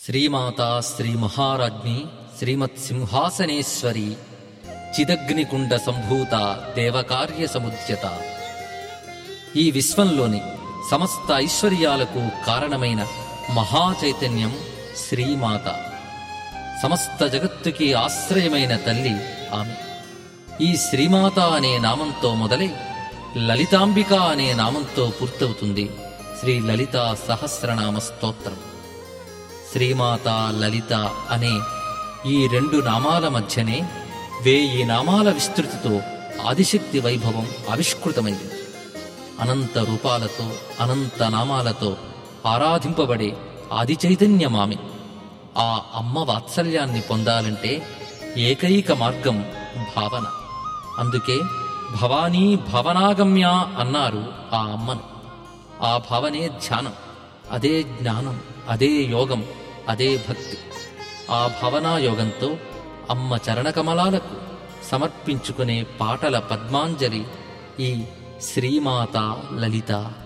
శ్రీమాతా శ్రీ మహారాజ్ఞి శ్రీమత్ సింహాసనేశ్వరి చిదగ్నికుండ సంభూత దేవకార్య సముద్యత ఈ విశ్వంలోని సమస్త ఐశ్వర్యాలకు కారణమైన మహాచైతన్యం శ్రీమాత సమస్త జగత్తుకి ఆశ్రయమైన తల్లి ఆమె ఈ శ్రీమాత అనే నామంతో మొదలై లలితాంబిక అనే నామంతో పూర్తవుతుంది శ్రీ లలితా సహస్రనామ స్తోత్రం శ్రీమాత లలిత అనే ఈ రెండు నామాల మధ్యనే వేయి నామాల విస్తృతితో ఆదిశక్తి వైభవం ఆవిష్కృతమైంది అనంత రూపాలతో అనంత నామాలతో ఆరాధింపబడే ఆది చైతన్యమామి ఆ అమ్మ వాత్సల్యాన్ని పొందాలంటే ఏకైక మార్గం భావన అందుకే భవానీ భవనాగమ్య అన్నారు ఆ అమ్మను ఆ భావనే ధ్యానం అదే జ్ఞానం అదే యోగం అదే భక్తి ఆ భావనా యోగంతో అమ్మ చరణకమలాలకు సమర్పించుకునే పాటల పద్మాంజలి ఈ శ్రీమాత లలిత